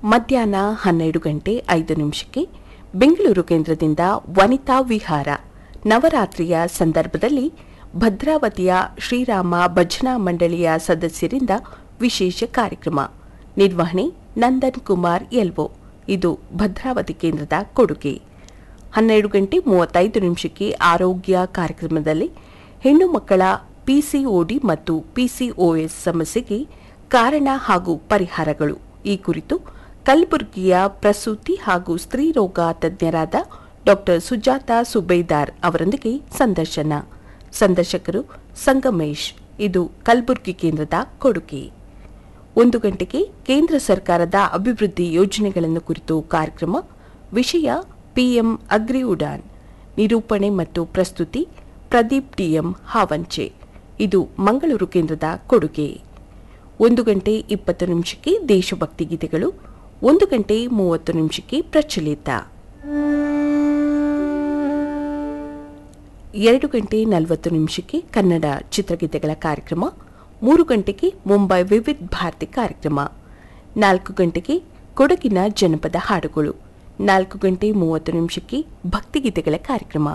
ಮಧ್ಯಾಹ್ನ ಹನ್ನೆರಡು ಗಂಟೆ ಐದು ನಿಮಿಷಕ್ಕೆ ಬೆಂಗಳೂರು ಕೇಂದ್ರದಿಂದ ವನಿತಾ ವಿಹಾರ ನವರಾತ್ರಿಯ ಸಂದರ್ಭದಲ್ಲಿ ಭದ್ರಾವತಿಯ ಶ್ರೀರಾಮ ಭಜನಾ ಮಂಡಳಿಯ ಸದಸ್ಯರಿಂದ ವಿಶೇಷ ಕಾರ್ಯಕ್ರಮ ನಿರ್ವಹಣೆ ನಂದನ್ ಕುಮಾರ್ ಎಲ್ವೋ ಇದು ಭದ್ರಾವತಿ ಕೇಂದ್ರದ ಕೊಡುಗೆ ಹನ್ನೆರಡು ಗಂಟೆ ಮೂವತ್ತೈದು ನಿಮಿಷಕ್ಕೆ ಆರೋಗ್ಯ ಕಾರ್ಯಕ್ರಮದಲ್ಲಿ ಹೆಣ್ಣು ಮಕ್ಕಳ ಪಿಸಿಒಡಿ ಮತ್ತು ಪಿಸಿಒಎಸ್ ಸಮಸ್ಯೆಗೆ ಕಾರಣ ಹಾಗೂ ಪರಿಹಾರಗಳು ಈ ಕುರಿತು ಕಲಬುರಗಿಯ ಪ್ರಸೂತಿ ಹಾಗೂ ಸ್ತ್ರೀರೋಗ ತಜ್ಞರಾದ ಡಾಕ್ಟರ್ ಸುಜಾತ ಸುಬೇದಾರ್ ಅವರೊಂದಿಗೆ ಸಂದರ್ಶನ ಸಂದರ್ಶಕರು ಸಂಗಮೇಶ್ ಇದು ಕಲಬುರಗಿ ಕೇಂದ್ರದ ಕೊಡುಗೆ ಒಂದು ಗಂಟೆಗೆ ಕೇಂದ್ರ ಸರ್ಕಾರದ ಅಭಿವೃದ್ಧಿ ಯೋಜನೆಗಳನ್ನು ಕುರಿತು ಕಾರ್ಯಕ್ರಮ ವಿಷಯ ಪಿಎಂ ಅಗ್ರಿ ಉಡಾನ್ ನಿರೂಪಣೆ ಮತ್ತು ಪ್ರಸ್ತುತಿ ಪ್ರದೀಪ್ ಟಿಎಂ ಹಾವಂಚೆ ಇದು ಮಂಗಳೂರು ಕೇಂದ್ರದ ಕೊಡುಗೆ ಒಂದು ಗಂಟೆ ಇಪ್ಪತ್ತು ನಿಮಿಷಕ್ಕೆ ದೇಶಭಕ್ತಿ ಗೀತೆಗಳು ಒಂದು ಗಂಟೆ ಮೂವತ್ತು ನಿಮಿಷಕ್ಕೆ ಪ್ರಚಲಿತ ಎರಡು ಗಂಟೆ ನಲವತ್ತು ನಿಮಿಷಕ್ಕೆ ಕನ್ನಡ ಚಿತ್ರಗೀತೆಗಳ ಕಾರ್ಯಕ್ರಮ ಮೂರು ಗಂಟೆಗೆ ಮುಂಬೈ ವಿವಿಧ ಭಾರತಿ ಕಾರ್ಯಕ್ರಮ ನಾಲ್ಕು ಗಂಟೆಗೆ ಕೊಡಗಿನ ಜನಪದ ಹಾಡುಗಳು ನಾಲ್ಕು ಗಂಟೆ ಮೂವತ್ತು ನಿಮಿಷಕ್ಕೆ ಭಕ್ತಿಗೀತೆಗಳ ಕಾರ್ಯಕ್ರಮ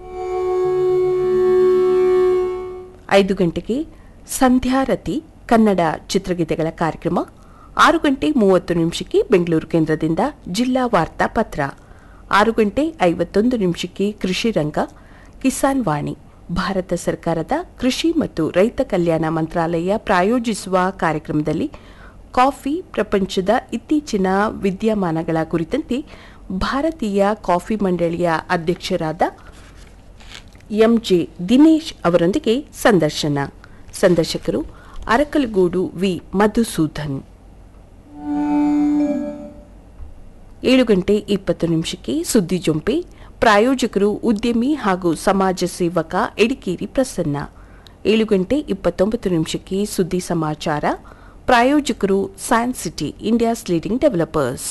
ಐದು ಗಂಟೆಗೆ ಸಂಧ್ಯಾರತಿ ಕನ್ನಡ ಚಿತ್ರಗೀತೆಗಳ ಕಾರ್ಯಕ್ರಮ ಆರು ಗಂಟೆ ಮೂವತ್ತು ನಿಮಿಷಕ್ಕೆ ಬೆಂಗಳೂರು ಕೇಂದ್ರದಿಂದ ಜಿಲ್ಲಾ ವಾರ್ತಾ ಪತ್ರ ಆರು ಗಂಟೆ ಐವತ್ತೊಂದು ನಿಮಿಷಕ್ಕೆ ಕೃಷಿ ರಂಗ ಕಿಸಾನ್ ವಾಣಿ ಭಾರತ ಸರ್ಕಾರದ ಕೃಷಿ ಮತ್ತು ರೈತ ಕಲ್ಯಾಣ ಮಂತ್ರಾಲಯ ಪ್ರಾಯೋಜಿಸುವ ಕಾರ್ಯಕ್ರಮದಲ್ಲಿ ಕಾಫಿ ಪ್ರಪಂಚದ ಇತ್ತೀಚಿನ ವಿದ್ಯಮಾನಗಳ ಕುರಿತಂತೆ ಭಾರತೀಯ ಕಾಫಿ ಮಂಡಳಿಯ ಅಧ್ಯಕ್ಷರಾದ ಎಂಜೆ ದಿನೇಶ್ ಅವರೊಂದಿಗೆ ಸಂದರ್ಶನ ಸಂದರ್ಶಕರು ಅರಕಲಗೂಡು ವಿ ಮಧುಸೂದನ್ ಏಳು ಗಂಟೆ ಇಪ್ಪತ್ತು ನಿಮಿಷಕ್ಕೆ ಸುದ್ದಿ ಜೊಂಪೆ ಪ್ರಾಯೋಜಕರು ಉದ್ಯಮಿ ಹಾಗೂ ಸಮಾಜ ಸೇವಕ ಎಡಿಕೇರಿ ಪ್ರಸನ್ನ ಏಳು ಗಂಟೆ ಇಪ್ಪತ್ತೊಂಬತ್ತು ನಿಮಿಷಕ್ಕೆ ಸುದ್ದಿ ಸಮಾಚಾರ ಪ್ರಾಯೋಜಕರು science city India's leading developers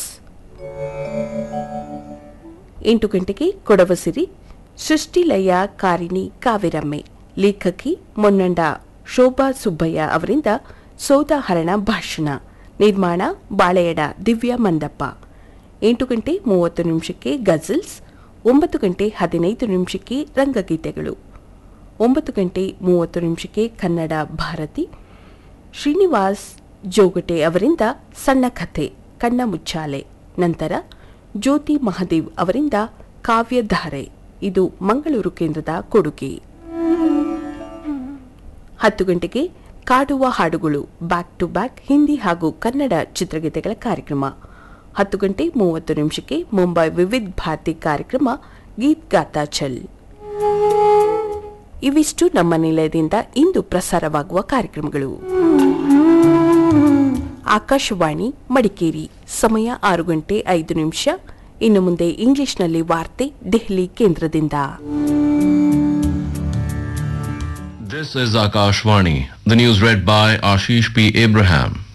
ಎಂಟು ಗಂಟೆಗೆ ಕೊಡವಸಿರಿ ಸೃಷ್ಟಿಲಯ ಕಾರಿಣಿ ಕಾವಿರಮ್ಮೆ ಲೇಖಕಿ ಮೊನ್ನಂಡ ಶೋಭಾ ಸುಬ್ಬಯ್ಯ ಅವರಿಂದ ಸೋದಾಹರಣ ಭಾಷಣ ನಿರ್ಮಾಣ ಬಾಳೆಯಡ ದಿವ್ಯಾ ಮಂದಪ್ಪ ಎಂಟು ಗಂಟೆ ಮೂವತ್ತು ನಿಮಿಷಕ್ಕೆ ಗಜಲ್ಸ್ ಒಂಬತ್ತು ಗಂಟೆ ಹದಿನೈದು ನಿಮಿಷಕ್ಕೆ ರಂಗಗೀತೆಗಳು ಒಂಬತ್ತು ಗಂಟೆ ಮೂವತ್ತು ನಿಮಿಷಕ್ಕೆ ಕನ್ನಡ ಭಾರತಿ ಶ್ರೀನಿವಾಸ್ ಜೋಗಟೆ ಅವರಿಂದ ಸಣ್ಣ ಕಥೆ ಕಣ್ಣ ಮುಚ್ಚಾಲೆ ನಂತರ ಜ್ಯೋತಿ ಮಹದೇವ್ ಅವರಿಂದ ಕಾವ್ಯಧಾರೆ ಇದು ಮಂಗಳೂರು ಕೇಂದ್ರದ ಕೊಡುಗೆ ಹತ್ತು ಗಂಟೆಗೆ ಕಾಡುವ ಹಾಡುಗಳು ಬ್ಯಾಕ್ ಟು ಬ್ಯಾಕ್ ಹಿಂದಿ ಹಾಗೂ ಕನ್ನಡ ಚಿತ್ರಗೀತೆಗಳ ಕಾರ್ಯಕ್ರಮ ಹತ್ತು ಗಂಟೆ ಮೂವತ್ತು ನಿಮಿಷಕ್ಕೆ ಮುಂಬೈ ವಿವಿಧ ಭಾರತಿ ಕಾರ್ಯಕ್ರಮ ಗೀತ್ ಗಾತಾ ಚಲ್ ಇವಿಷ್ಟು ನಮ್ಮ ನಿಲಯದಿಂದ ಇಂದು ಪ್ರಸಾರವಾಗುವ ಕಾರ್ಯಕ್ರಮಗಳು ಆಕಾಶವಾಣಿ ಮಡಿಕೇರಿ ಸಮಯ ಆರು ಗಂಟೆ ಐದು ನಿಮಿಷ ಇನ್ನು ಮುಂದೆ ಇಂಗ್ಲಿಷ್ನಲ್ಲಿ ವಾರ್ತೆ ದೆಹಲಿ ಕೇಂದ್ರದಿಂದ This is Akashvani. The news read by Ashish P. Abraham.